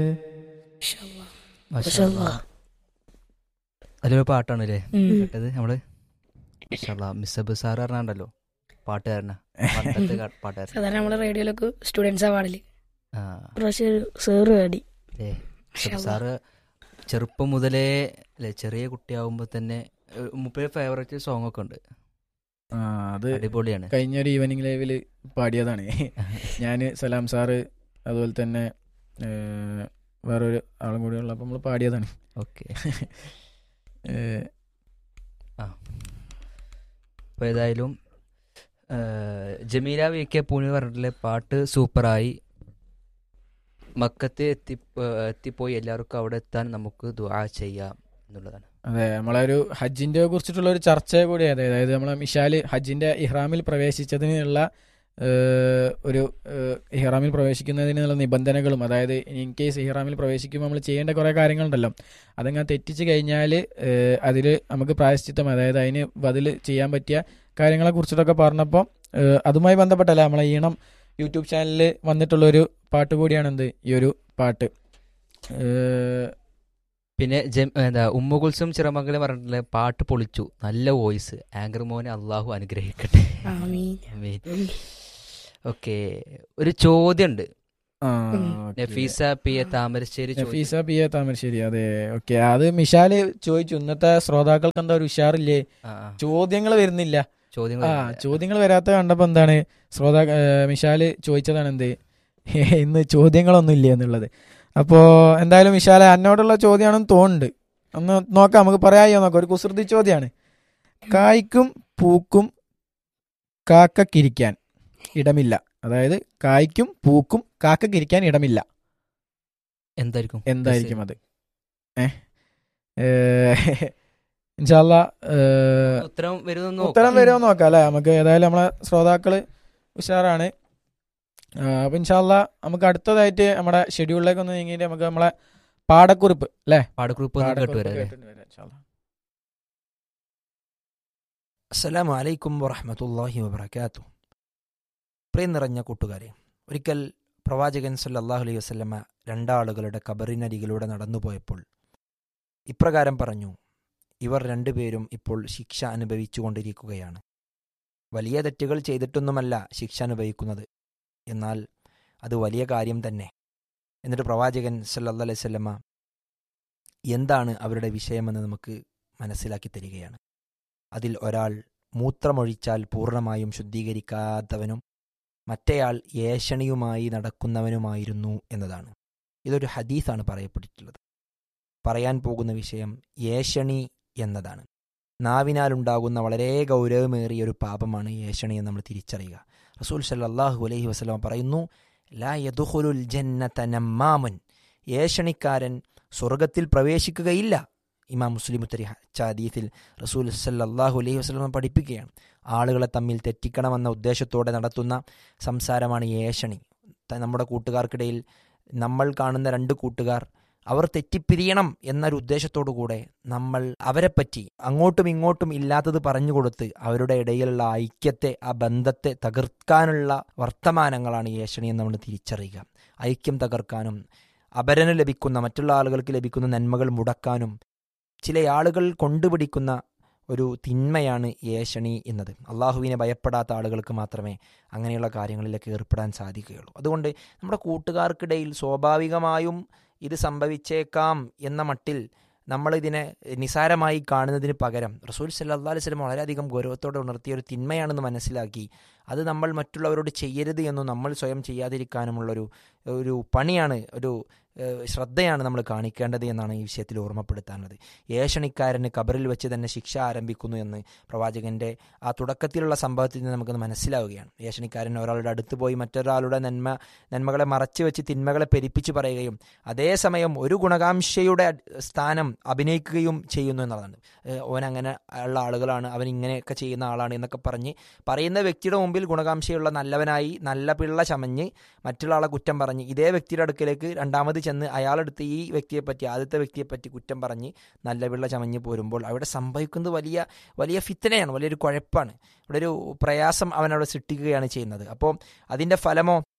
അതിലൊരു പാട്ടാണ് അല്ലേ ഉം. കേട്ടത് നമ്മള് മാഷാല്ലാ, മിസ്സബ് സാർ പറഞ്ഞാണ്ടല്ലോ പാട്ടുകാരനാ പണ്ടത്തെ കാ- പാട്ടുകാരൻ സാധാരണ നമ്മളെ റേഡിയോയിലൊക്കെ സ്റ്റുഡൻസാ പാടല് ആ പ്രാവശ്യം ഒരു സാറ് പാടി അല്ലേ മിസ്സബ് സാറ് ചെറുപ്പം മുതലേ അല്ലെ ചെറിയ കുട്ടിയാവുമ്പോ തന്നെ മുപ്പത് ഫേവറേറ്റ് സോങ് ഒക്കെ ഉണ്ട് ആ അത് അടിപൊളിയാണ് കഴിഞ്ഞൊരു ഈവനിങ് ലൈവിൽ പാടിയതാണ് ഞാൻ സലാം സാറ് അതുപോലെ തന്നെ ഏഹ്, വേറൊരു ആളും കൂടി ഉള്ളപ്പോൾ നമ്മൾ പാടിയതാണ് ഓക്കെ ഏഹ്, അപ്പോൾ ഏതായാലും ആ, ജമീല വി കെ പൂണി പറഞ്ഞിട്ടുള്ള പാട്ട് സൂപ്പറായി മക്കത്ത് എത്തി എത്തിപ്പോയി എല്ലാവർക്കും അവിടെ എത്താൻ നമുക്ക് ദുആ ചെയ്യാം എന്നുള്ളതാണ് അതെ നമ്മളെ ഒരു ഹജ്ജിന്റെ കുറിച്ചിട്ടുള്ള ഒരു ചർച്ച കൂടി അതെ അതായത് നമ്മളെ മിഷാല് ഹജ്ജിന്റെ ഇഹ്റാമിൽ പ്രവേശിച്ചതിനുള്ള ഏഹ്, ഒരു ഏഹ്, ഇഹ്റാമിൽ പ്രവേശിക്കുന്നതിനുള്ള നിബന്ധനകളും അതായത് ഇൻ കേസ് ഇഹ്റാമിൽ പ്രവേശിക്കുമ്പോൾ നമ്മൾ ചെയ്യേണ്ട കുറേ കാര്യങ്ങളുണ്ടല്ലോ അതങ്ങനെ തെറ്റിച്ച് കഴിഞ്ഞാൽ അതിൽ നമുക്ക് പ്രായശ്ചിത്തം അതായത് അതിന് ബദൽ ചെയ്യാൻ പറ്റിയ കാര്യങ്ങളെ കുറിച്ചിട്ടൊക്കെ പറഞ്ഞപ്പോൾ ഏഹ്, അതുമായി ബന്ധപ്പെട്ടല്ല നമ്മളെ ഈണം യൂട്യൂബ് ചാനലിൽ വന്നിട്ടുള്ളൊരു പാട്ട് കൂടിയാണ് എന്ത് ഈ ഒരു പാട്ട് ഏഹ്, പിന്നെ ജം- എന്താ ഉമ്മ കുൽസും ചിറമംഗലം പറഞ്ഞിട്ടുള്ള പാട്ട് പൊളിച്ചു നല്ല വോയിസ് ആങ്കർ മോനെ അള്ളാഹു അനുഗ്രഹിക്കട്ടെ ആമീൻ. ഓക്കെ ഒരു ചോദ്യമുണ്ട് ആ, ഉം. Okay. Nafeesa P A Thamarassery ചോദിച്ചു. നഫീസ പി എ താമരശ്ശേരി അതെ ഓക്കെ അത് മിഷാല് ചോദിച്ചു ഇന്നത്തെ ശ്രോതാക്കൾക്ക് എന്താ ഒരു ഉഷാറില്ലേ ആ, ആ. ചോദ്യങ്ങൾ വരുന്നില്ല ചോദ്യങ്ങൾ ആ ചോദ്യങ്ങൾ വരാത്ത കണ്ടപ്പോ എന്താണ് ശ്രോതാ ഏ, മിഷാല് ചോദിച്ചതാണ് എന്ത് ഇന്ന് ചോദ്യങ്ങളൊന്നും ഇല്ല എന്നുള്ളത് അപ്പോ എന്തായാലും മിഷാലെ എന്നോടുള്ള ചോദ്യമാണെന്ന് തോന്നുന്നുണ്ട് ഒന്ന് നോക്കാം നമുക്ക് പറയായോ നോക്കാം ഒരു കുസൃതി ചോദ്യമാണ് കായ്ക്കും പൂക്കും കാക്കക്കിരിക്കാൻ ഇടമില്ല അതായത് കായ്ക്കും പൂക്കും കാക്കക്കിരിക്കാൻ ഇടമില്ല എന്തായിരിക്കും എന്തായിരിക്കും അത് ഏ ഇൻഷാല്ല ഉത്തരം വരുന്നു ഉത്തരം വരുമോ നോക്കാം അല്ലെ നമുക്ക് ഏതായാലും നമ്മളെ ശ്രോതാക്കള് ഉഷാറാണ് ആ, അപ്പൊ ഇൻഷാല്ല നമുക്ക് അടുത്തതായിട്ട് നമ്മുടെ ഷെഡ്യൂളിലേക്ക് ഒന്ന് നീങ്ങിയിട്ട് നമുക്ക് നമ്മളെ പാടക്കുറിപ്പ് അല്ലെ പാടക്കുറിപ്പ് ഒന്ന് കേട്ട് വരാം അല്ലേ? അസ്സലാമു അലൈക്കും വറഹമത്തല്ലാഹി വബർക്കാത്തു പ്രിയ നിറഞ്ഞ കൂട്ടുകാരെ ഒരിക്കൽ പ്രവാചകൻ സല്ലല്ലാഹു അലൈഹി വസല്ലമ രണ്ടാളുകളുടെ കബറിനരികിലൂടെ നടന്നുപോയപ്പോൾ ഇപ്രകാരം പറഞ്ഞു ഇവർ രണ്ടുപേരും ഇപ്പോൾ ശിക്ഷ അനുഭവിച്ചുകൊണ്ടിരിക്കുകയാണ് വലിയ തെറ്റുകൾ ചെയ്തിട്ടൊന്നുമല്ല ശിക്ഷ അനുഭവിക്കുന്നത് എന്നാൽ അത് വലിയ കാര്യം തന്നെ എന്നിട്ട് പ്രവാചകൻ സല്ലല്ലാഹു അലൈഹി വസല്ലമ എന്താണ് അവരുടെ വിഷയമെന്ന് നമുക്ക് മനസ്സിലാക്കി തരികയാണ് അതിൽ ഒരാൾ മൂത്രമൊഴിച്ചാൽ പൂർണ്ണമായും ശുദ്ധീകരിക്കാത്തവനും മറ്റേയാൾ ഏഷണിയുമായി നടക്കുന്നവനുമായിരുന്നു എന്നതാണ് ഇതൊരു ഹദീസാണ് പറയപ്പെട്ടിട്ടുള്ളത് പറയാൻ പോകുന്ന വിഷയം ഏഷണി എന്നതാണ് നാവിനാലുണ്ടാകുന്ന വളരെ ഗൗരവമേറിയ ഒരു പാപമാണ് ഏഷണി എന്ന് നമ്മൾ തിരിച്ചറിയുക റസൂൽ സല്ലല്ലാഹു അലൈഹി വസല്ലം പറയുന്നു ലാ യദുഖുലുൽ ജന്നത നമ്മാമുൻ ഏഷണിക്കാരൻ സ്വർഗത്തിൽ പ്രവേശിക്കുകയില്ല ഇമാം മുസ്ലിം ഉത്തരി ഹദീസിൽ റസൂൽ സല്ലല്ലാഹു അലൈഹി വസല്ലം പഠിപ്പിക്കുകയാണ് ആളുകളെ തമ്മിൽ തെറ്റിക്കണമെന്ന ഉദ്ദേശത്തോടെ നടത്തുന്ന സംസാരമാണ് ഏഷണി ത- നമ്മുടെ കൂട്ടുകാർക്കിടയിൽ നമ്മൾ കാണുന്ന രണ്ട് കൂട്ടുകാർ അവർ തെറ്റിപ്പിരിയണം എന്നൊരു ഉദ്ദേശത്തോടു കൂടെ നമ്മൾ അവരെപ്പറ്റി അങ്ങോട്ടും ഇങ്ങോട്ടും ഇല്ലാത്തത് പറഞ്ഞു കൊടുത്ത് അവരുടെ ഇടയിലുള്ള ഐക്യത്തെ ആ ബന്ധത്തെ തകർക്കാനുള്ള വർത്തമാനങ്ങളാണ് ഏഷണി എന്ന് നമ്മൾ തിരിച്ചറിയുക ഐക്യം തകർക്കാനും അപരന് ലഭിക്കുന്ന മറ്റുള്ള ആളുകൾക്ക് ലഭിക്കുന്ന നന്മകൾ മുടക്കാനും ചില ആളുകൾ കൊണ്ടുപിടിക്കുന്ന ഒരു തിന്മയാണ് ഏഷണി എന്നത് അള്ളാഹുവിനെ ഭയപ്പെടാത്ത ആളുകൾക്ക് മാത്രമേ അങ്ങനെയുള്ള കാര്യങ്ങളിലേക്ക് ഏർപ്പെടാൻ സാധിക്കുകയുള്ളൂ അതുകൊണ്ട് നമ്മുടെ കൂട്ടുകാർക്കിടയിൽ സ്വാഭാവികമായും ഇത് സംഭവിച്ചേക്കാം എന്ന മട്ടിൽ നമ്മളിതിനെ നിസാരമായി കാണുന്നതിന് പകരം റസൂൽ സല്ലാ അലൈഹി സ്വലം വളരെയധികം ഗൗരവത്തോടെ ഉണർത്തിയ ഒരു തിന്മയാണെന്ന് മനസ്സിലാക്കി അത് നമ്മൾ മറ്റുള്ളവരോട് ചെയ്യരുത് എന്നും നമ്മൾ സ്വയം ചെയ്യാതിരിക്കാനുമുള്ളൊരു ഒരു പണിയാണ് ഒരു ഏഹ്, ശ്രദ്ധയാണ് നമ്മൾ കാണിക്കേണ്ടത് എന്നാണ് ഈ വിഷയത്തിൽ ഓർമ്മപ്പെടുത്താനുള്ളത് ഏഷണിക്കാരന് കബറിൽ വെച്ച് തന്നെ ശിക്ഷ ആരംഭിക്കുന്നു എന്ന് പ്രവാചകന്റെ ആ തുടക്കത്തിലുള്ള സംഭവത്തിൽ നിന്ന് നമുക്കൊന്ന് മനസ്സിലാവുകയാണ് ഏഷണിക്കാരൻ ഒരാളുടെ അടുത്ത് പോയി മറ്റൊരാളുടെ നന്മ നന്മകളെ മറച്ചു വെച്ച് തിന്മകളെ പെരിപ്പിച്ച് പറയുകയും അതേസമയം ഒരു ഗുണകാംക്ഷയുടെ സ്ഥാനം അഭിനയിക്കുകയും ചെയ്യുന്നു എന്നുള്ളതാണ് ഏഹ്, ഓൻ അങ്ങനെ ഉള്ള ആളുകളാണ് അവൻ ഇങ്ങനെയൊക്കെ ചെയ്യുന്ന ആളാണ് എന്നൊക്കെ പറഞ്ഞ് പറയുന്ന വ്യക്തിയുടെ മുമ്പിൽ ഗുണകാംക്ഷയുള്ള നല്ലവനായി നല്ല പിള്ള ചമഞ്ഞ് മറ്റുള്ള ആളെ കുറ്റം പറഞ്ഞ് ഇതേ വ്യക്തിയുടെ അടുക്കലേക്ക് രണ്ടാമത് ചെന്ന് അയാളെടുത്ത് ഈ വ്യക്തിയെപ്പറ്റി ആദ്യത്തെ വ്യക്തിയെപ്പറ്റി കുറ്റം പറഞ്ഞ് നല്ല പിള്ള ചമഞ്ഞ് പോരുമ്പോൾ അവിടെ സംഭവിക്കുന്നത് വലിയ വലിയ ഫിത്തനയാണ് വലിയൊരു കുഴപ്പമാണ് ഇവിടെ ഒരു പ്രയാസം അവൻ അവിടെ സൃഷ്ടിക്കുകയാണ് ചെയ്യുന്നത് അപ്പോൾ അതിൻ്റെ ഫലമോ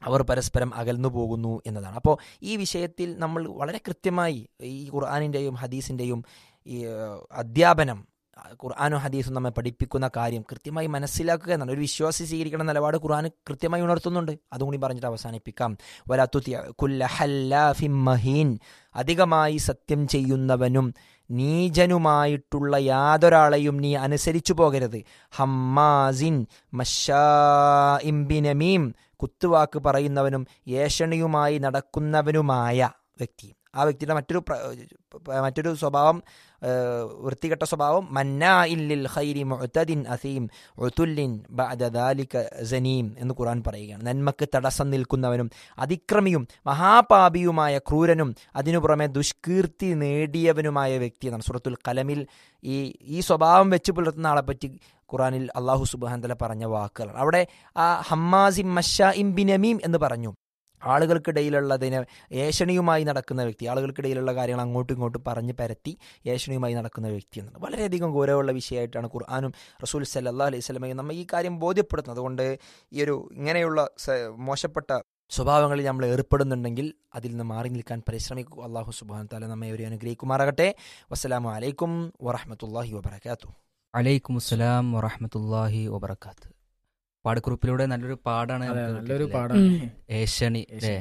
അവർ പരസ്പരം അകന്നു പോകുന്നു എന്നതാണ് അപ്പോൾ ഈ വിഷയത്തിൽ നമ്മൾ വളരെ കൃത്യമായി ഈ ഖുർആാനിൻ്റെയും ഹദീസിൻ്റെയും ഈ ഏഹ്, അധ്യാപനം ആ, ഖുർആാനും ഹദീസും നമ്മെ പഠിപ്പിക്കുന്ന കാര്യം കൃത്യമായി മനസ്സിലാക്കുക എന്നാണ് ഒരു വിശ്വാസി സ്വീകരിക്കുന്ന നിലപാട് ഖുർആൻ കൃത്യമായി ഉണർത്തുന്നുണ്ട് അതും കൂടി പറഞ്ഞിട്ട് അവസാനിപ്പിക്കാം വലാത്തുത്തി കുല്ല ഹല്ലാഫിൻ മഹീൻ അധികമായി സത്യം ചെയ്യുന്നവനും നീചനുമായിട്ടുള്ള യാതൊരാളെയും നീ അനുസരിച്ചു പോകരുത് ഹമ്മാസിൻ മഷാഇംബിനമീം കുത്തുവാക്ക് പറയുന്നവനും ഏഷണിയുമായി നടക്കുന്നവനുമായ വ്യക്തി ആ വ്യക്തിയുടെ മറ്റൊരു പ്ര- പ- മറ്റൊരു സ്വഭാവം ഏഹ്, വൃത്തികെട്ട സ്വഭാവം മന്നാ ഇല്ലിൽ ഖൈരി മുഅ്തദിൻ അസീം ഉതുല്ലിൻ ബഅദ ദാലിക സനീം എന്ന് ഖുർആൻ പറയുകയാണ് നന്മക്ക് തടസ്സം നിൽക്കുന്നവനും അതിക്രമിയും മഹാപാപിയുമായ ക്രൂരനും അതിനു പുറമെ ദുഷ്കീർത്തി നേടിയവനുമായ വ്യക്തി എന്നാണ് സൂറത്തുൽ കലമിൽ ഈ ഈ സ്വഭാവം വെച്ച് പുലർത്തുന്ന ആളെ പറ്റി ഖുറാനിൽ അള്ളാഹു സുബാന്തല പറഞ്ഞ വാക്കുകളാണ് അവിടെ ആ ഹമ്മാസിം മഷ ഇം ബിനമീം എന്ന് പറഞ്ഞു ആളുകൾക്കിടയിലുള്ളതിനെ ഏഷണിയുമായി നടക്കുന്ന വ്യക്തി ആളുകൾക്കിടയിലുള്ള കാര്യങ്ങൾ അങ്ങോട്ടും ഇങ്ങോട്ടും പറഞ്ഞ് പരത്തി ഏഷണിയുമായി നടക്കുന്ന വ്യക്തി എന്നാണ് വളരെയധികം ഗൗരവമുള്ള വിഷയമായിട്ടാണ് ഖുർആാനും റസൂൽ സല്ലാ അലൈഹി സ്വലമയും നമ്മൾ ഈ കാര്യം ബോധ്യപ്പെടുത്തുന്നത് അതുകൊണ്ട് ഈ ഒരു ഇങ്ങനെയുള്ള സ- മോശപ്പെട്ട സ്വഭാവങ്ങളിൽ നമ്മൾ ഏർപ്പെടുന്നുണ്ടെങ്കിൽ അതിൽ നിന്ന് മാറി നിൽക്കാൻ പരിശ്രമിക്കുക അള്ളാഹു സുബാൻ താല നമ്മെ ഒരു അനുഗ്രഹിക്കുമാറാകട്ടെ വസ്സലാമു അലൈക്കും വറഹമത്തല്ലാഹി വബർക്കാത്തു അലൈക്കും അസ്സലാം വറഹമത്തല്ലാഹി വബർക്കാത്ത് പാടക്കുറിപ്പിലൂടെ നല്ലൊരു പാടാണ് അതെ നമുക്ക് നല്ലൊരു കിട്ടിയത്. പാടാണ് ഉം. ഏഷണി അല്ലേ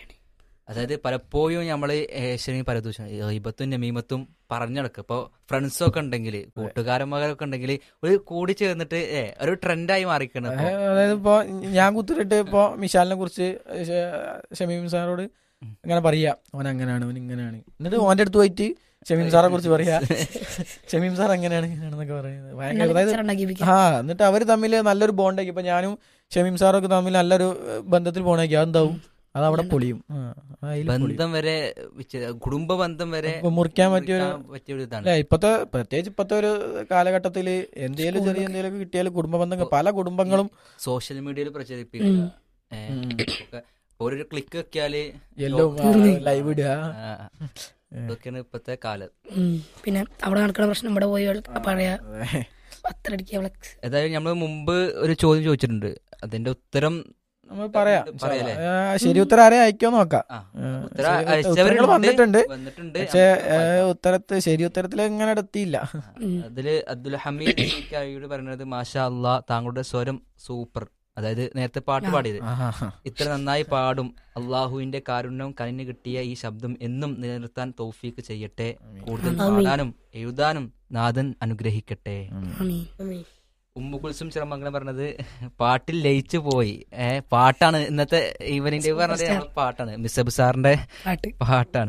അതായത് പലപ്പോഴും നമ്മൾ ഏഷണി പരദൂഷണം ഇബത്തും നമീമത്തും പറഞ്ഞെടുക്കുക ഇപ്പോൾ ഫ്രണ്ട്സൊക്കെ ഉണ്ടെങ്കിൽ കൂട്ടുകാരന്മാരൊക്കെ ഉണ്ടെങ്കിൽ ഒരു കൂടി ചേർന്നിട്ട് ഏ ഒരു ട്രെൻഡായി മാറിക്കണം ഇപ്പൊ. അതായത് ഇപ്പൊ ഞാൻ കുത്തിട്ട് ഇപ്പൊ മിഷാലിനെ കുറിച്ച് ഷ- ഷമീം സാറോട് ഇങ്ങനെ പറയാ ഓൻ അങ്ങനെയാണ് ഓൻ ഇങ്ങനെയാണ് എന്നിട്ട് ഓന്റെ അടുത്ത് പോയിട്ട് ഷമീം സാറെ കുറിച്ച് പറയാ ഷമീം സാർ അങ്ങനെയാണ് ഇങ്ങനെയാണെന്നൊക്കെ പറയുന്നത് ഭയങ്കര അതായത് ഉണ്ടാക്കിപ്പിക്കാം ആ എന്നിട്ട് അവര് തമ്മിൽ നല്ലൊരു ബോണ്ടാക്കി ഇപ്പൊ ഞാനും ഷമീം സാറൊക്കെ തമ്മിൽ നല്ലൊരു ഏഹ്, ബന്ധത്തിൽ പോണേക്ക് അതെന്താവും അത് അവിടെ പൊളിയും ആ, അതില് പൊളിയും. ബന്ധം വരെ വിച്ഛേ- കുടുംബ ബന്ധം വരെ ഇപ്പൊ മുറിക്കാൻ പറ്റിയൊരു മുറിക്കാൻ പറ്റിയ ഒരു ഇതാണ് അല്ലെ ഇപ്പത്തെ പ്രത്യേകിച്ച് ഇപ്പത്തെ ഒരു കാലഘട്ടത്തില് എന്തേലും ചെറിയ എന്തേലും കിട്ടിയാലും കുടുംബ ബന്ധങ്ങൾ പല കുടുംബങ്ങളും സോഷ്യൽ മീഡിയയിൽ പ്രചരിപ്പിക്കുക ഉം. ഏ, ഉം. ഒക്കെ ഒരു ക്ലിക്ക് വെക്കാല് എല്ലാം ലൈവ് ഇടുക ആ, ഇതൊക്കെയാണ് ഇപ്പത്തെ കാലം ഉം. പിന്നെ അവിടെ നടക്കുന്ന പ്രശ്നം ഇവിടെ പോയി പറയാ അതെ. പത്രടിക്കുക ഫ്ലക്സ് ഏതായാലും നമ്മൾ മുമ്പ് ഒരു ചോദ്യം ചോദിച്ചിട്ടുണ്ട് അതിന്റെ ഉത്തരം നമ്മൾ പറയാം പറയാല്ലേ? ആ, ശരി ഉത്തരം ആരെ അയക്കോ നോക്കാം ആ, ആ, ഉത്തരം ശരി, അയച്ചവരുണ്ട്, ഉത്തരങ്ങൾ വന്നിട്ടുണ്ട് വന്നിട്ടുണ്ട് പക്ഷെ ഉത്തരത്ത് ശരി ഉത്തരത്തിൽ എങ്ങനെ എത്തിയില്ല ഉം. അതില് അബ്ദുൽ ഹമീദ് കായിയോട് പറയുന്നത് മാഷാ അള്ളാ താങ്കളുടെ സ്വരം സൂപ്പർ അതായത് നേരത്തെ പാട്ട് പാടിയത് ആഹാ. ഇത്ര നന്നായി പാടും അള്ളാഹുവിന്റെ കാരുണ്യം കനിഞ്ഞു കിട്ടിയ ഈ ശബ്ദം എന്നും നിലനിർത്താൻ തൗഫീക്ക് ചെയ്യട്ടെ കൂടുതൽ ആമീൻ. പാടാനും എഴുതാനും നാഥൻ അനുഗ്രഹിക്കട്ടെ ആമീൻ. ആമീൻ. ഉമ്മു കുൽസും ചിറമംഗലം പറഞ്ഞത് പാട്ടിൽ ലയിച്ചു പോയി ഏ പാട്ടാണ് ഇന്നത്തെ ഈവനിങ് പറഞ്ഞത് ഞങ്ങളെ പാട്ടാണ് മിസബ് സാറിന്റെ പാട്ട് പാട്ടാണ്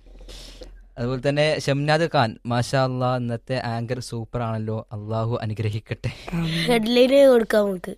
അതുപോലെ തന്നെ ഷംനാദ് ഖാൻ മാഷാ അള്ളാ ഇന്നത്തെ ആങ്കർ സൂപ്പർ ആണല്ലോ അള്ളാഹു അനുഗ്രഹിക്കട്ടെ ഹെഡ്ലൈന് കൊടുക്കാം നമുക്ക്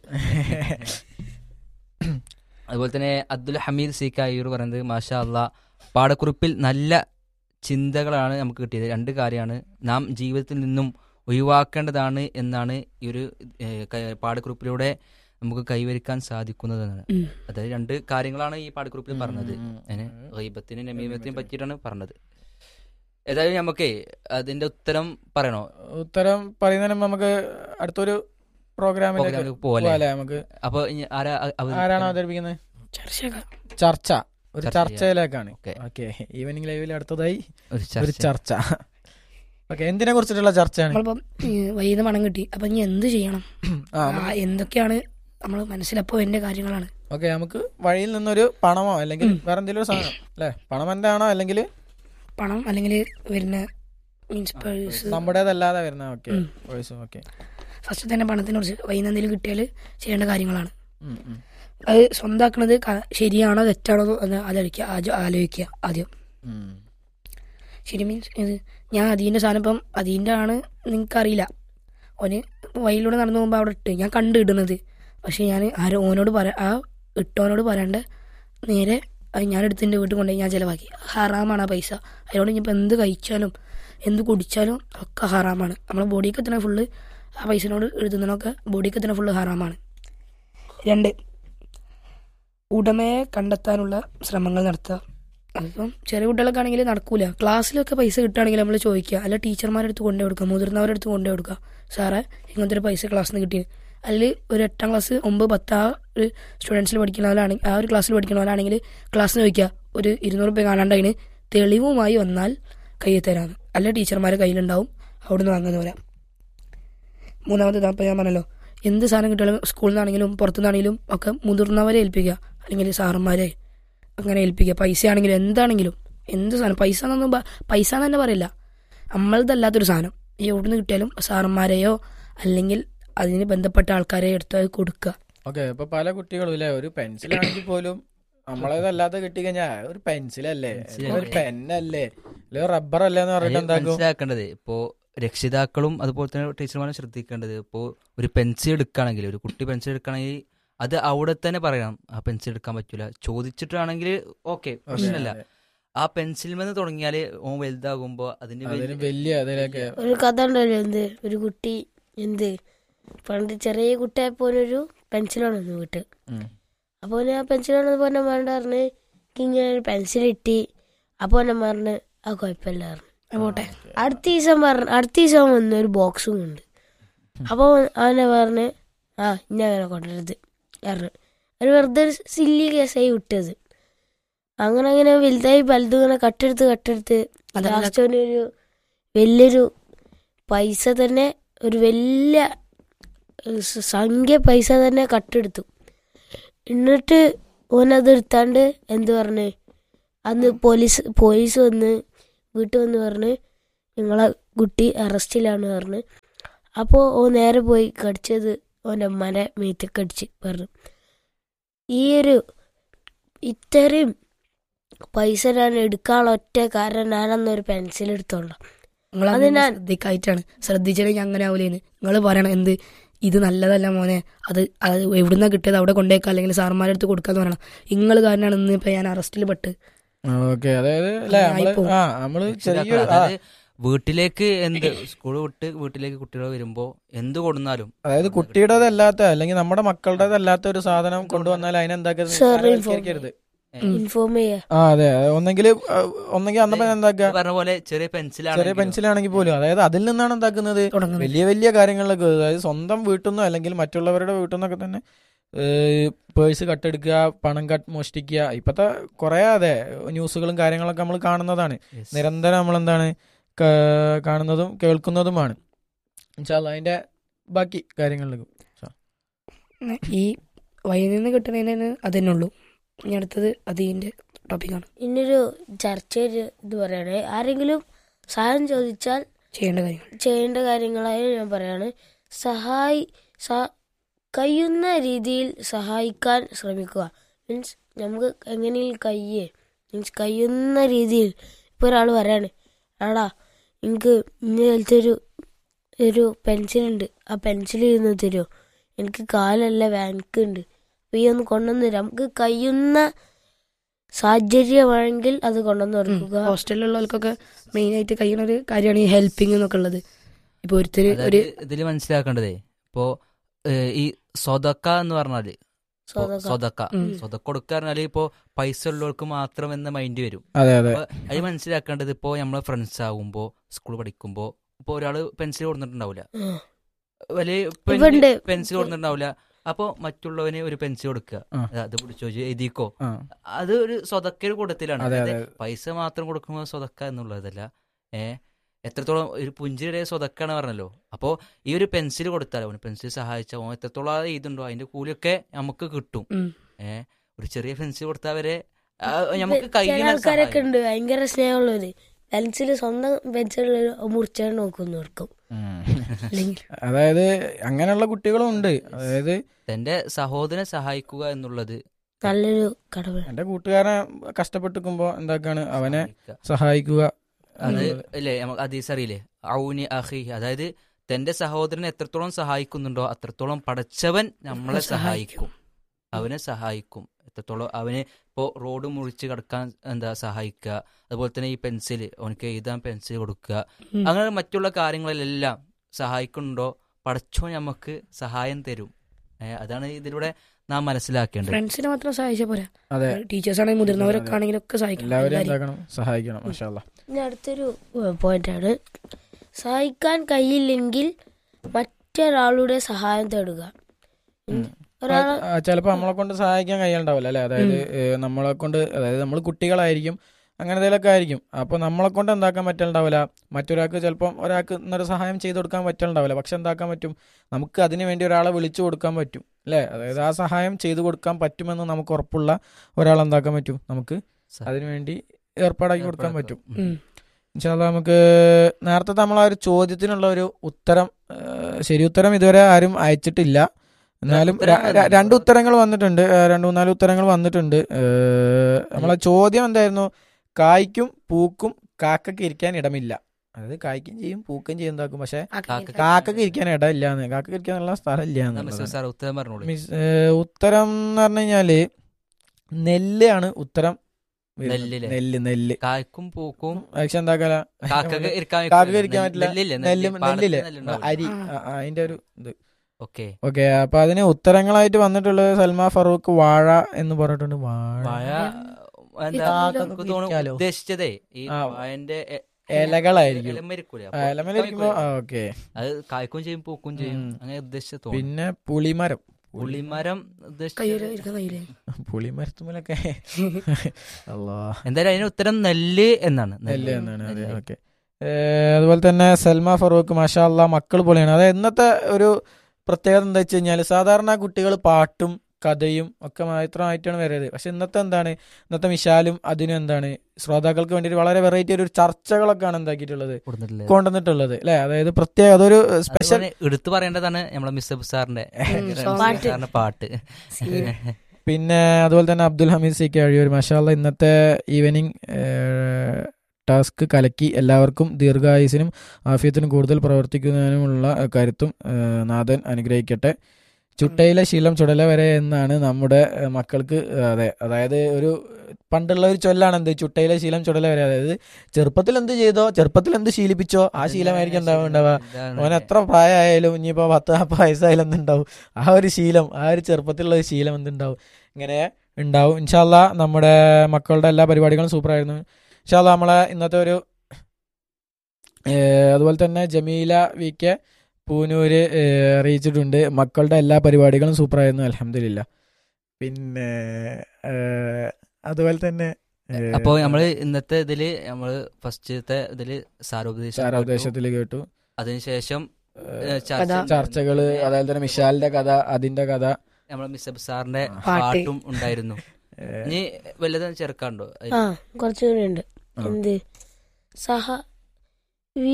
അതുപോലെ തന്നെ അബ്ദുൽ ഹമീദ് സി കായൂർ പറയുന്നത് മാഷാ അള്ളാ പാടക്കുറിപ്പിൽ നല്ല ചിന്തകളാണ് നമുക്ക് കിട്ടിയത് രണ്ട് കാര്യമാണ് നാം ജീവിതത്തിൽ നിന്നും ഒഴിവാക്കേണ്ടതാണ് എന്നാണ് ഈ ഒരു ഏഹ്, ക- പാടക്കുറിപ്പിലൂടെ നമുക്ക് കൈവരിക്കാൻ സാധിക്കുന്നതെന്നാണ് ഉം. അതായത് രണ്ട് കാര്യങ്ങളാണ് ഈ പാടക്കുറിപ്പിൽ പറഞ്ഞത് ഉം. അതിന് റീബത്തിനും നമീമത്തിനും പറ്റിയിട്ടാണ് പറഞ്ഞത് ഏതായാലും നമുക്കേ അതിന്റെ ഉത്തരം പറയണോ ഉത്തരം പറയുന്നതിന് മുമ്പ് നമുക്ക് അടുത്തൊരു പ്രോഗ്രാമിലേക്ക് പ്രോഗ്രാമിലേക്ക് പോവാല്ലേ? പോവാല്ലേ നമുക്ക് അപ്പൊ ഇനി ആരാ അ- അവതരിപ്പിക്കുന്നത്? ആരാണ് അവതരിപ്പിക്കുന്നത് ചർച്ച ചർച്ച ഒരു ചർച്ച ചർച്ചയിലേക്കാണ് ഓക്കെ. ഓക്കെ ഈവനിങ് ലൈവിൽ അടുത്തതായി ഒരു ഒരു ചർച്ച ചർച്ച ഓക്കെ എന്തിനെ കുറിച്ചിട്ടുള്ള ചർച്ചയാണ് നമ്മളിപ്പം വൈകുന്ന പണം കിട്ടി അപ്പൊ ഇനി എന്ത് ചെയ്യണം ആ ആ, എന്തൊക്കെയാണ് നമ്മൾ മനസ്സിലപ്പോ എന്റെ കാര്യങ്ങളാണ് ഓക്കെ നമുക്ക് വഴിയിൽ നിന്നൊരു പണമോ അല്ലെങ്കിൽ വേറെ എന്തെങ്കിലും ഒരു സാധനം അല്ലെ പണം എന്താണോ അല്ലെങ്കിൽ പണം അല്ലെങ്കിൽ വരുന്ന മീൻസ് പേഴ്സ് നമ്മുടേതല്ലാതെ വരുന്ന ഓക്കെ ഉം. ഓക്കെ ഫസ്റ്റ് തന്നെ പണത്തിനെ കുറിച്ച് വൈകുന്ന എന്തെങ്കിലും കിട്ടിയാൽ ചെയ്യേണ്ട കാര്യങ്ങളാണ് അത് സ്വന്താക്കണത് ക- ശരിയാണോ തെറ്റാണോ എന്ന് ആലോചിക്കുക ആദ്യം ആലോചിക്കുക ആദ്യം ശരി മീൻസ് ഇത് ഞാൻ അതീൻ്റെ സാധനം ഇപ്പം അതീൻ്റെ ആണ് നിങ്ങൾക്കറിയില്ല ഓന് വഴിയിലൂടെ നടന്നു പോകുമ്പോൾ അവിടെ ഇട്ട് ഞാൻ കണ്ട് ഇടുന്നത് പക്ഷെ ഞാൻ ആരോ ഓനോട് പറ ആ ഇട്ടോനോട് പറയാണ്ട് നേരെ അത് ഞാൻ എടുത്തിൻ്റെ വീട്ടിൽ കൊണ്ടുപോയി ഞാൻ ചിലവാക്കി ഹറാമാണ് ആ പൈസ അതിനോട് ഇനിയിപ്പോൾ എന്ത് കഴിച്ചാലും എന്ത് കുടിച്ചാലും ഒക്കെ ഹറാമാണ് നമ്മളെ ബോഡിക്ക് എത്തണ ഫുള്ള് ആ പൈസനോട് എഴുതുന്നതിനൊക്കെ ബോഡിക്ക് എത്തണ ഫുള്ള് ഹറാമാണ് രണ്ട് ഉടമയെ കണ്ടെത്താനുള്ള ശ്രമങ്ങൾ നടത്തുക അതിപ്പം ചെറിയ കുട്ടികളൊക്കെ ആണെങ്കിൽ നടക്കൂല ക്ലാസ്സിലൊക്കെ പൈസ കിട്ടുകയാണെങ്കിൽ നമ്മൾ ചോദിക്കുക അല്ല ടീച്ചർമാരുടെ അടുത്ത് കൊണ്ടു കൊടുക്കുക മുതിർന്നവരുടെ അടുത്ത് കൊണ്ടു കൊടുക്കുക സാറേ ഇങ്ങനത്തെ ഒരു പൈസ ക്ലാസ്സിൽ നിന്ന് കിട്ടി അതിൽ ഒരു എട്ടാം ക്ലാസ് ഒമ്പത് പത്ത് ആ ഒരു സ്റ്റുഡൻസിൽ പഠിക്കുന്നവരാണെങ്കിൽ ആ ഒരു ക്ലാസ്സിൽ പഠിക്കുന്നവരാണെങ്കിൽ ക്ലാസ്സിന് ചോദിക്കുക ഒരു ഇരുന്നൂറ് രൂപ കാണാണ്ടതിന് തെളിവുമായി വന്നാൽ കയ്യിൽ തരാമെന്ന് അല്ല ടീച്ചർമാരെ കയ്യിലുണ്ടാവും അവിടുന്ന് വാങ്ങുന്നവരാ മൂന്നാമത് ഇതാ ഞാൻ പറഞ്ഞല്ലോ എന്ത് സാധനം കിട്ടിയാലും സ്കൂളിൽ നിന്നാണെങ്കിലും പുറത്തുനിന്നാണെങ്കിലും ഒക്കെ മുതിർന്നവരെ ഏൽപ്പിക്കുക അല്ലെങ്കിൽ സാറന്മാരെ അങ്ങനെ ഏൽപ്പിക്കുക പൈസ ആണെങ്കിലും എന്താണെങ്കിലും എന്ത് സാധനം പൈസ എന്നൊന്നും പ- പൈസ എന്ന് തന്നെ പറയില്ല നമ്മളതല്ലാത്തൊരു സാധനം ഈ എവിടുന്ന് കിട്ടിയാലും സാറന്മാരെയോ അല്ലെങ്കിൽ അതിന് ബന്ധപ്പെട്ട ആൾക്കാരെ എടുത്ത് അത് കൊടുക്കുക ഓക്കെ ഇപ്പൊ പല കുട്ടികളും ഇല്ലേ ഒരു പെൻസിലാണെങ്കിൽ പോലും നമ്മളതല്ലാതെ കിട്ടി കഴിഞ്ഞാൽ ഒരു പെൻസിലല്ലേ പെൻസിലല്ലേ? ഒരു പെന്നല്ലേ അല്ലെങ്കിൽ റബ്ബർ അല്ലേ എന്ന് പറഞ്ഞിട്ട് അത് എന്താക്കും മനസ്സിലാക്കേണ്ടത് ഇപ്പോ രക്ഷിതാക്കളും അതുപോലെ തന്നെ ടീച്ചർമാരും ശ്രദ്ധിക്കേണ്ടത് ഇപ്പോ ഒരു പെൻസിൽ എടുക്കുകയാണെങ്കിൽ ഒരു കുട്ടി പെൻസിൽ എടുക്കുകയാണെങ്കിൽ അത് അവിടെ തന്നെ പറയണം ആ പെൻസിൽ എടുക്കാൻ പറ്റൂല ചോദിച്ചിട്ടാണെങ്കിൽ ഓക്കെ പ്രശ്നമില്ല ആ പെൻസിൽ നിന്ന് തുടങ്ങിയാല് ഓൻ വലുതാകുമ്പോ അതിന് അതിന് വലിയ- വലിയ അതിലൊക്കെ ഒരു കഥ ഉണ്ടല്ലോ എന്ത് ഒരു കുട്ടി എന്ത് പണ്ട് ചെറിയ കുട്ടിയായപ്പോലൊരു പെൻസിൽ കൊണ്ടുവന്നു വീട്ട് ഉം. അപ്പോൾ ആ പെൻസിൽ കൊണ്ടുവന്നപ്പോൾ എന്നെ വേണ്ട പറഞ്ഞ് എനിക്ക് ഇങ്ങനെ ഒരു പെൻസിൽ കിട്ടി അപ്പോൾ എന്നെ പറഞ്ഞ് ആ കുഴപ്പമില്ല പറഞ്ഞു പോട്ടെ അടുത്ത ദിവസം പറഞ്ഞ അടുത്ത ദിവസം വന്ന് ഒരു ബോക്സും ഉണ്ട് അപ്പോൾ അവനെ പറഞ്ഞ് ആ ഇനി അങ്ങനെ കൊണ്ടുവരരുത് പറഞ്ഞു ഒരു വെറുതെ ഒരു സില്ലി കേസായി വിട്ടത് അങ്ങനെ അങ്ങനെ വലുതായി വലുതും ഇങ്ങനെ കട്ടെടുത്ത് കട്ടെടുത്ത് അതല്ല ലാസ്റ്റ് ഒരു വലിയൊരു പൈസ തന്നെ ഒരു വലിയ ഏഹ്, സ- സംഖ്യ പൈസ തന്നെ കട്ടെടുത്തു എന്നിട്ട് ഓനത് എടുത്താണ്ട് എന്ത് പറഞ്ഞ് അന്ന് പോലീസ് പോലീസ് വന്ന് വീട്ടിൽ വന്ന് പറഞ്ഞ് നിങ്ങളെ കുട്ടി അറസ്റ്റിലാണ് പറഞ്ഞ് അപ്പോൾ ഓ നേരെ പോയി കടിച്ചത് ഓൻ്റെ അമ്മനെ മീത്തൊക്കെ കടിച്ച് പറഞ്ഞു ഈ ഒരു ഇത്രയും പൈസ ഞാൻ എടുക്കാനുള്ള ഒറ്റ കാരണം ഞാനന്നൊരു പെൻസിൽ എടുത്തോളാം നിങ്ങൾ അത് ഞാൻ- ശ്രദ്ധിക്കായിട്ടാണ് ശ്രദ്ധിച്ചില്ലെങ്കിൽ അങ്ങനെ ആവൂലേന്ന് നിങ്ങൾ പറയണം എന്ത് ഇത് നല്ലതല്ല മോനെ അത് അത് എവിടുന്ന കിട്ടിയത് അവിടെ കൊണ്ടേക്കാം അല്ലെങ്കിൽ സാറന്മാരുടെ അടുത്ത് കൊടുക്കാന്ന് പറയണം നിങ്ങൾ കാരണമാണ് ഇന്ന് ഇപ്പൊ ഞാൻ അറസ്റ്റിൽ പെട്ട് ഓക്കെ അതായത് അല്ലേ നമ്മള് ആയിപ്പോവും. ആ നമ്മള് രക്ഷിതാക്കൾ ചെറിയൊരു ആ, അതായത് വീട്ടിലേക്ക് എന്ത് സ്കൂൾ വിട്ട് വീട്ടിലേക്ക് കുട്ടികൾ വരുമ്പോ എന്ത് കൊടുന്നാലും അതായത് കുട്ടിയുടേതല്ലാത്ത അല്ലെങ്കിൽ നമ്മുടെ മക്കളുടേതല്ലാത്ത ഒരു സാധനം കൊണ്ടുവന്നാൽ അതിനെന്താക്കരുത് Sir, നിസ്സാരവൽക്കരിക്കരുത്. ഇൻഫോം ചെയ്യാ ആ അതെ ഒന്നെങ്കിൽ ഒന്നെങ്കിൽ അന്നപ്പോ എന്താക്കുക ഇത് പറഞ്ഞ പോലെ ചെറിയ പെൻസിലാണ് ചെറിയ പെൻസിലാണെങ്കിൽ പോലും അതായത് അതിൽ നിന്നാണ് എന്താക്കുന്നത് തുടങ്ങുന്നത് വലിയ വലിയ കാര്യങ്ങളിലൊക്കെ അതായത് സ്വന്തം വീട്ടിൽ നിന്നോ അല്ലെങ്കിൽ മറ്റുള്ളവരുടെ വീട്ടിൽ നിന്നൊക്കെ തന്നെ പേഴ്സ് കട്ടെടുക്കുക പണം കട്ട് മോഷ്ടിക്കുക ഇപ്പത്തെ കുറെ അതെ ന്യൂസുകളും കാര്യങ്ങളൊക്കെ നമ്മൾ കാണുന്നതാണ് നിരന്തരം നമ്മൾ എന്താണ് കാണുന്നതും കേൾക്കുന്നതുമാണ് ഇൻഷാല്ലാ അതിന്റെ ബാക്കി കാര്യങ്ങളിലേക്ക് ഈ വഴിയിൽ നിന്ന് കിട്ടുന്നതിന് അതന്നെ ഉള്ളൂ ഇനി അടുത്തത് അതിന്റെ ടോപ്പിക്കാണ് ഇന്നൊരു ചർച്ചയിൽ ഇത് പറയണേ ആരെങ്കിലും സഹായം ചോദിച്ചാൽ ചെയ്യേണ്ട കാര്യങ്ങൾ ചെയ്യേണ്ട കാര്യങ്ങളായി ഞാൻ പറയാണ് സഹായി സ- കഴിയുന്ന രീതിയിൽ സഹായിക്കാൻ ശ്രമിക്കുക മീൻസ് നമുക്ക് എങ്ങനെയും കയ്യേ മീൻസ് കഴിയുന്ന രീതിയിൽ ഇപ്പോൾ ഒരാൾ പറയാണ് ആടാ എനിക്ക് ഇന്ന പോലത്തെ ഒരു ഒരു പെൻസിലുണ്ട് ആ പെൻസിൽ ഇരുന്ന് തരുമോ എനിക്ക് കാലല്ല വാനിക്കുണ്ട് അപ്പോൾ ഈ ഒന്ന് കൊണ്ടുവന്ന് തരാം നമുക്ക് കഴിയുന്ന സാഹചര്യമാണെങ്കിൽ അത് കൊണ്ടുവന്ന് കൊടുക്കുക ഹോസ്റ്റലിലുള്ളവർക്കൊക്കെ മെയിൻ ആയിട്ട് കഴിയുന്ന ഒരു കാര്യമാണ് ഈ ഹെൽപ്പിംഗ് എന്നൊക്കെ ഉള്ളത് ഇപ്പൊ ഒരുത്തര് ഒരു ഇതിൽ മനസ്സിലാക്കേണ്ടതേ ഇപ്പോ ഏഹ്, ഈ സ്വതക്ക എന്ന് പറഞ്ഞാല് ഇപ്പോ സ്വതക്ക. സ്വതക്ക ഉം. സ്വതക്ക കൊടുക്കുക പറഞ്ഞാല് ഇപ്പോ പൈസ ഉള്ളവർക്ക് മാത്രം എന്ന മൈൻഡ് വരും അതെ അതെ അപ്പൊ അത് മനസ്സിലാക്കേണ്ടത് ഇപ്പോ നമ്മളെ ഫ്രണ്ട്സ് ആകുമ്പോ സ്കൂൾ പഠിക്കുമ്പോ ഇപ്പൊ ഒരാള് പെൻസിൽ കൊടുത്തിട്ടുണ്ടാവില്ല ഉം. വലിയ ഇവണ്ട്. പെൻസിൽ കൊടുത്തിട്ടുണ്ടാവില്ല അപ്പൊ മറ്റുള്ളവന് ഒരു പെൻസിൽ കൊടുക്കുക ആ. ദാ ഇത് പിടിച്ചോ ഇജ്ജ് എഴുതിക്കോ ആ അത് ഒരു സ്വതക്കയുടെ കൂട്ടത്തിലാണ് അതെ, അതായത് അതെ. പൈസ മാത്രം കൊടുക്കുമ്പോൾ സ്വതക്ക എന്നുള്ളതല്ല ഏ എത്രത്തോളം ഒരു പുഞ്ചിരി സ്വതക്കാണ് പറഞ്ഞല്ലോ അപ്പോ ഈ ഒരു പെൻസിൽ കൊടുത്താൽ അവന് പെൻസിൽ സഹായിച്ച ഓൻ എത്രത്തോളം അത് എഴുതുണ്ടോ അതിന്റെ കൂലിയൊക്കെ നമുക്ക് കിട്ടും ഉം. ഏ ഒരു ചെറിയ പെൻസിൽ കൊടുത്താൽ വരെ ആ, നമുക്ക് ചില കഴിയുന്ന ആൾക്കാരൊക്കെ സഹായം. ഉണ്ട് ഭയങ്കര സ്നേഹമുള്ളവര് പെൻസിൽ സ്വന്തം പെൻസിൽ മുറിച്ചാൽ നോക്കുന്നു ഓർക്കും അല്ലെങ്കിൽ അതായത് അങ്ങനെയുള്ള കുട്ടികളും ഉണ്ട് അതായത് തന്റെ സഹോദരനെ സഹായിക്കുക എന്നുള്ളത് നല്ലൊരു കടമ എന്റെ കൂട്ടുകാരനെ കഷ്ടപ്പെട്ടിരിക്കുമ്പോ എന്താക്കാണ് അവനെ സഹായിക്കുക. സഹായിക്കുക അത് എന്നുള്ളത്. അല്ലേ നമുക്ക് അതീസ് അറിയില്ലേ ഔനി അഹി അതായത് തന്റെ സഹോദരനെ എത്രത്തോളം സഹായിക്കുന്നുണ്ടോ അത്രത്തോളം പടച്ചവൻ നമ്മളെ സഹായിക്കും അവനെ സഹായിക്കും എത്രത്തോളം അവന് ഇപ്പോൾ റോഡ് മുറിച്ച് കിടക്കാൻ എന്താ സഹായിക്കുക അതുപോലെ തന്നെ ഈ പെൻസിൽ അവനക്ക് എഴുതാൻ പെൻസിൽ കൊടുക്കുക ഉം. അങ്ങനെ മറ്റുള്ള കാര്യങ്ങളിലെല്ലാം സഹായിക്കുന്നുണ്ടോ പടച്ചോ നമുക്ക് സഹായം തരും ഏ, അതാണ് ഇതിലൂടെ നാം മനസ്സിലാക്കേണ്ടത് ഫ്രണ്ട്സിനെ മാത്രം സഹായിച്ചാൽ പോരാ അതെ ടീച്ചേഴ്സ് ആണെങ്കിൽ മുതിർന്നവരൊക്കെ ആണെങ്കിലും ഒക്കെ സഹായിക്കണം എല്ലാവരും എല്ലാവരെയും. എന്താക്കണം സഹായിക്കണം മാഷാല്ല ഇനി അടുത്തൊരു പോയിന്റാണ് സഹായിക്കാൻ കഴിയില്ലെങ്കിൽ മറ്റൊരാളുടെ സഹായം തേടുക ഒരാള് ചിലപ്പോൾ നമ്മളെ കൊണ്ട് സഹായിക്കാൻ കഴിയണ്ടാവില്ല അല്ലെ അതായത് ഏഹ്, നമ്മളെ കൊണ്ട് അതായത് നമ്മൾ കുട്ടികളായിരിക്കും അങ്ങനെ എന്തെങ്കിലുമൊക്കെ ആയിരിക്കും അപ്പോൾ നമ്മളെ കൊണ്ട് എന്താക്കാൻ പറ്റലുണ്ടാവില്ല മറ്റൊരാൾക്ക് ചിലപ്പം ഒരാൾക്ക് ഇന്നൊരു സഹായം ചെയ്ത് കൊടുക്കാൻ പറ്റലുണ്ടാവില്ല പക്ഷെ എന്താക്കാൻ പറ്റും നമുക്ക് അതിന് വേണ്ടി ഒരാളെ വിളിച്ചു കൊടുക്കാൻ പറ്റും അല്ലേ അതായത് ആ സഹായം ചെയ്തു കൊടുക്കാൻ പറ്റുമെന്ന് നമുക്ക് ഉറപ്പുള്ള ഒരാൾ എന്താക്കാൻ പറ്റും നമുക്ക് അതിനു വേണ്ടി ഏർപ്പാടാക്കി കൊടുക്കാൻ പറ്റും ഉം. ഇൻഷാല്ല നമുക്ക് നേരത്തെ നമ്മൾ ആ ഒരു ചോദ്യത്തിനുള്ള ഒരു ഉത്തരം ഏഹ്, ശരി ഉത്തരം ഇതുവരെ ആരും അയച്ചിട്ടില്ല എന്നാലും ര- ര- രണ്ട് ഉത്തരങ്ങൾ വന്നിട്ടുണ്ട് ഏഹ്, രണ്ട് മൂന്നാല് ഉത്തരങ്ങൾ വന്നിട്ടുണ്ട് ഏഹ്, നമ്മളെ ചോദ്യം എന്തായിരുന്നു കായ്ക്കും പൂക്കും കാക്കയ്ക്ക് ഇരിക്കാൻ ഇടമില്ല അതായത് കായ്ക്കും ചെയ്യും പൂക്കും ചെയ്യും എന്താക്കും പക്ഷെ ആക്കി- കാക്കയ്ക്ക് ഇരിക്കാൻ ഇടമില്ലാന്ന് കാക്കയ്ക്ക് ഇരിക്കാനുള്ള സ്ഥലം ഇല്ല എന്നാ മിസ്റ്റർ സാർ ഉത്തരം പറഞ്ഞോളൂ മിസ് ഏഹ്, ഉത്തരം എന്ന് പറഞ്ഞു കഴിഞ്ഞാല് നെല്ലാണ് ഉത്തരം വരുന്നത്. നെല്ലില്ലേ? നെല്ല് നെല്ല് കായ്ക്കും പൂക്കും പക്ഷെ എന്താക്കല കാക്കക്ക് ഇരിക്കാൻ കാക്കയ്ക്ക് ഇരിക്കാൻ പറ്റില്ല നെല്ലില്ലേ നെല്ല് നെല്ലില്ലേ നെല്ലുണ്ടാവും അരി ആ. ആ, ആ, അതിന്റെ ഒരു ഇത് ഓക്കെ ഓക്കെ അപ്പൊ അതിന് ഉത്തരങ്ങളായിട്ട് വന്നിട്ടുള്ളത് സൽമാ ഫറൂഖ് വാഴ എന്ന് പറഞ്ഞിട്ടുണ്ട് വാഴ വാഴ എന്താ കാക്കക്ക് എനിക്ക് തോന്നുന്നു ഇരിക്കാലോ. ഉദ്ദേശിച്ചതേ ഈ ആ. വാഴന്റെ എ- ഇലകളായിരിക്കും ഇലമരിക്കൂലേ ആ, അപ്പൊ ഇലമേലിരിക്കുമ്പോ ഓക്കെ അത് കായ്ക്കും ചെയ്യും പൂക്കും ചെയ്യും ഉം. അങ്ങനെ ഉദ്ദേശിച്ച തോന്നുന്നു പിന്നെ പുളിമരം പുളിമരം കയ്യില് ഉദ്ദേശിച്ചത് ഇരിക്കാൻ കഴിയില്ലേ പുളിമരത്തുമലൊക്കെ അല്ലാ എന്തായാലും അതിന് ഉത്തരം നെല്ല് എന്നാണ് നെല്ല് എന്നാണ് അതെ നെല്ല്. ഓക്കെ അതുപോലെ തന്നെ സൽമാ ഫറൂഖ് മാഷാ അല്ലാ മക്കൾ പൊളിയാണ് അതായത് ഇന്നത്തെ ഒരു പ്രത്യേകത എന്താ വെച്ച് കഴിഞ്ഞാൽ സാധാരണ കുട്ടികൾ പാട്ടും കഥയും ഒക്കെ മാത്രമായിട്ടാണ് വരുന്നത് പക്ഷെ ഇന്നത്തെ എന്താണ് ഇന്നത്തെ മിശാലും അതിനും എന്താണ് ശ്രോതാക്കൾക്ക് വേണ്ടിയിട്ട് വളരെ വെറൈറ്റി ഒരു ചർച്ചകളൊക്കെയാണ് എന്താക്കിയിട്ടുള്ളത് കൊടുത്തിട്ടുള്ളത്. കൊണ്ടുവന്നിട്ടുള്ളത് അല്ലെ അതായത് പ്രത്യേക അതൊരു സ്പെഷ്യൽ അതുപോലെ എടുത്തു പറയേണ്ടതാണ് നമ്മളെ മിസ്റ്റർ സാറിന്റെ ഉം, മിസ്റ്റർ പാട്ട്. സാറിന്റെ പാട്ട് പിന്നെ അതുപോലെ തന്നെ അബ്ദുൽ ഹമീദ് സി കെ അഴിയൂർ മഷാല്ല ഇന്നത്തെ ഈവനിങ് ടാസ്ക് കലക്കി എല്ലാവർക്കും ദീർഘായുസിനും ആഫിയത്തിനും കൂടുതൽ പ്രവർത്തിക്കുന്നതിനുമുള്ള കരുത്തും ഏഹ്, നാഥൻ അനുഗ്രഹിക്കട്ടെ ചുട്ടയിലെ ശീലം ചുടല വരെ എന്നാണ് നമ്മുടെ ഏഹ്, മക്കൾക്ക് അതെ അതായത് ഒരു പണ്ടുള്ള ഒരു ചൊല്ലാണ് എന്ത് ചുട്ടയിലെ ശീലം ചുടല വരെ അതായത് ചെറുപ്പത്തിൽ എന്ത് ചെയ്തോ ചെറുപ്പത്തിൽ എന്ത് ശീലിപ്പിച്ചോ ആ ശീലമായിരിക്കും ഉണ്ടാവുക ഉണ്ടാവുക അവൻ എത്ര പ്രായമായാലും ഇനിയിപ്പോ പത്ത് നാൽപ്പത് വയസ്സായാലും എന്തുണ്ടാവും ആ ഒരു ശീലം ആ ഒരു ചെറുപ്പത്തിലുള്ള ഒരു ശീലം എന്തുണ്ടാവും ഇങ്ങനെ ഉണ്ടാവും ഇൻഷാല്ല നമ്മുടെ മക്കളുടെ എല്ലാ പരിപാടികളും സൂപ്പറായിരുന്നു ഇൻഷാല്ല നമ്മളെ ഇന്നത്തെ ഒരു ഏഹ്, അതുപോലെ തന്നെ ജമീല വി കെ പൂനൂര് ഏഹ്, അറിയിച്ചിട്ടുണ്ട് മക്കളുടെ എല്ലാ പരിപാടികളും സൂപ്പറായിരുന്നു അലഹമില്ല പിന്നെ ഏഹ്, അതുപോലെ തന്നെ ഏഹ്, അപ്പൊ നമ്മള് ഇന്നത്തെ ഇതില് നമ്മള് ഫസ്റ്റത്തെ ഇതില് സാരോപദേശം സാരോപദേശത്തിൽ കേട്ടു അതിനുശേഷം ഏഹ്, ചർച്ച ചർച്ചകള് അതുപോലെ തന്നെ മിഷാലിന്റെ കഥ അതിന്റെ കഥ നമ്മളെ മിസ്റ്റർ സാറിന്റെ പാട്ട്. പാട്ടും ഉണ്ടായിരുന്നു ഏഹ്, ഇനി വല്ലതും ചേർക്കാണ്ടോ അതില്? ആ കുറച്ചുകൂടി ഉണ്ട് ആ. എന്ത് സഹ വി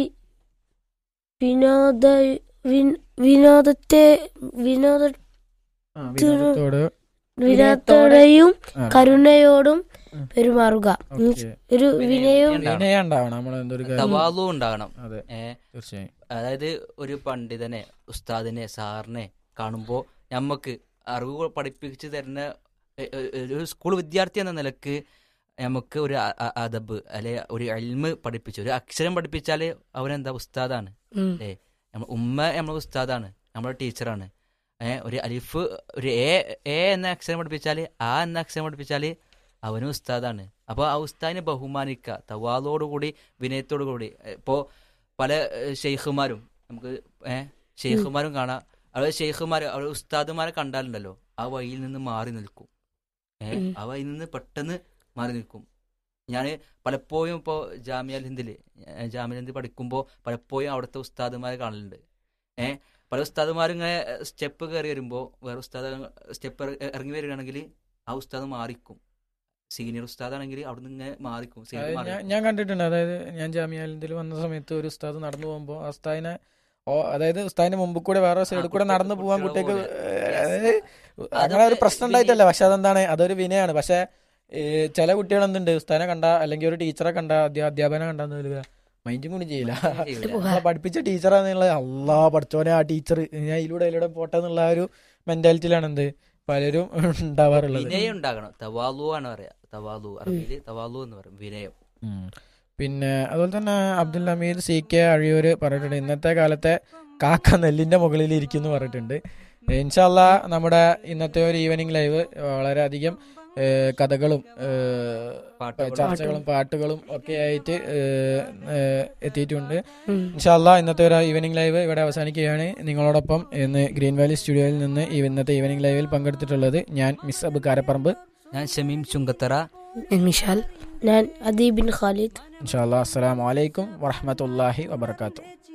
വിനോദ വിൻ- വിനോദത്തെ വിനോദ ആ, വിനോദത്തോട് വിനോദത്തോടെയും ആ, കരുണയോടും ഉം. പെരുമാറുക ഓക്കേ. മീൻസ് ഒരു വിനയവും ഉണ്ടാവണം. വിനയം ഉണ്ടാവണം നമ്മൾ എന്തൊരു കാര്യം തവാലു ഉണ്ടാകണം അതെ ഏ തീർച്ചയായും അതായത് ഒരു പണ്ഡിതനെ ഉസ്താദിനെ സാറിനെ കാണുമ്പോൾ നമുക്ക് അറിവ് പഠിപ്പിച്ച് തരുന്ന എ- എ- ഒരു സ്കൂൾ വിദ്യാർത്ഥി എന്ന നിലക്ക് നമുക്ക് ഒരു അ- അ- അദബ് അല്ലെ ഒരു എൽമ് പഠിപ്പിച്ചു ഒരു അക്ഷരം പഠിപ്പിച്ചാൽ അവനെന്താ ഉസ്താദാണ് ഉം. നമ്മൾ ഉമ്മ നമ്മളെ ഉസ്താദാണ് നമ്മളെ ടീച്ചറാണ് ഏഹ് ഒരു അലിഫ് ഒരു എ എ എന്ന അക്ഷരം പഠിപ്പിച്ചാൽ ആ എന്ന അക്ഷരം പഠിപ്പിച്ചാൽ അവനും ഉസ്താദാണ് അപ്പോൾ ആ ഉസ്താദിനെ ബഹുമാനിക്കുക തവാദോടുകൂടി വിനയത്തോടു കൂടി ഇപ്പോൾ പല ഏഹ്, ഷെയ്ഖുമാരും നമുക്ക് ഏഹ് ഷെയ്ഖുമാരും കാണാം അവിടെ ഷെയ്ഖുമാർ അവിടെ ഉസ്താദുമാരെ കണ്ടാലുണ്ടല്ലോ ആ വഴിയിൽ നിന്ന് മാറി നിൽക്കും ഏഹ് ഉം. ആ വഴിയിൽ നിന്ന് പെട്ടെന്ന് മാറി നിൽക്കും ഞാൻ പലപ്പോഴും ഇപ്പോൾ ജാമ്യ ഹിന്ദിൽ ജാമ്യ ഹിന്ദി പഠിക്കുമ്പോൾ പലപ്പോഴും അവിടുത്തെ ഉസ്താദുമാരെ കാണലുണ്ട് ഏഹ് പല ഉസ്താദുമാരും ഇങ്ങനെ സ്റ്റെപ്പ് കയറി വരുമ്പോൾ വേറെ ഉസ്താദ് സ്റ്റെപ്പ് ഇറങ്ങി വരികയാണെങ്കിൽ ആ ഉസ്താദ് മാറിക്കും സീനിയർ ഉസ്താദാണെങ്കിൽ അവിടുന്ന് ഇങ്ങനെ മാറിക്കും സീനിയർ അതായത് മാറി ഞാൻ- ഞാൻ കണ്ടിട്ടുണ്ട് അതായത് ഞാൻ ജാമ്യാലിന്തിൽ വന്ന സമയത്ത് ഒരു ഉസ്താദ് നടന്നു പോകുമ്പോൾ ആ ഉസ്താദിനെ ഓ അതായത് ഉസ്താദിന്റെ മുമ്പിൽ കൂടെ വേറെ സൈഡിൽ കൂടെ കുട്ടികൾ- നടന്നു പോകാൻ കുട്ടികളെ കുട്ടിക്ക് പോലെ. അതായത് അങ്ങനെ ഒരു പ്രശ്നം ഉണ്ടായിട്ടല്ല പക്ഷെ അതെന്താണ് അതൊരു വിനയാണ് പക്ഷെ ഏ, ചില കുട്ടികൾ എന്തുണ്ട് ഉസ്താദിനെ കണ്ട അല്ലെങ്കിൽ ഒരു ടീച്ചറെ കണ്ട അധ്യാ- അധ്യാപകനെ കണ്ടെന്ന് വരിക മൈൻഡും കൂടി ചെയ്യില്ല നമ്മളെ പഠിപ്പിച്ച ടീച്ചറാന്നുള്ള അള്ളാ പഠിച്ചോനെ ആ ടീച്ചർ ഞാൻ ഇതിലൂടെ ഇതിലൂടെ പോട്ടെ എന്നുള്ള ആ ഒരു മെന്റാലിറ്റിയിലാണ് എന്ത് പലരും ഉണ്ടാവാറുള്ളത് വിനയം ഉണ്ടാകണം തവാലു ആണ് പറയാ തവാലു അറബിയില് തവാലു എന്ന് പറയും വിനയം ഉം. പിന്നെ അതുപോലെ തന്നെ അബ്ദുൽ ഹമീദ് സി കെ അഴിയൂര് പറഞ്ഞിട്ടുണ്ട് ഇന്നത്തെ കാലത്തെ കാക്ക നെല്ലിന്റെ മുകളിൽ ഇരിക്കുന്നു പറഞ്ഞിട്ടുണ്ട് ഇൻഷാല്ല നമ്മുടെ ഇന്നത്തെ ഒരു ഈവനിങ് ലൈവ് വളരെയധികം ഏഹ്, കഥകളും ഏഹ്, പാട്ടുകളും. ചർച്ചകളും പാട്ടുകളും ഒക്കെ ആയിട്ട് ഏഹ്, ഏഹ്, എത്തിയിട്ടുണ്ട് ഉം. ഇൻഷാല്ല ഇന്നത്തെ ഒരു ഈവനിങ് ലൈവ് ഇവിടെ അവസാനിക്കുകയാണ് നിങ്ങളോടൊപ്പം ഇന്ന് ഗ്രീൻ വാലി സ്റ്റുഡിയോയിൽ നിന്ന് ഈ ഇന്നത്തെ ഈവനിങ് ലൈവിൽ പങ്കെടുത്തിട്ടുള്ളത് ഞാൻ മിസ് അബ് കാരപ്പറമ്പ് ഞാൻ ഷമീം ചുങ്കത്തറ മിഷാൽ ഞാൻ അദീബിൻ ഖാലിദ് ഇൻഷാല്ലാ അസ്സലാമു അലൈക്കും വറഹമത്തല്ലാഹി വബർക്കാത്തു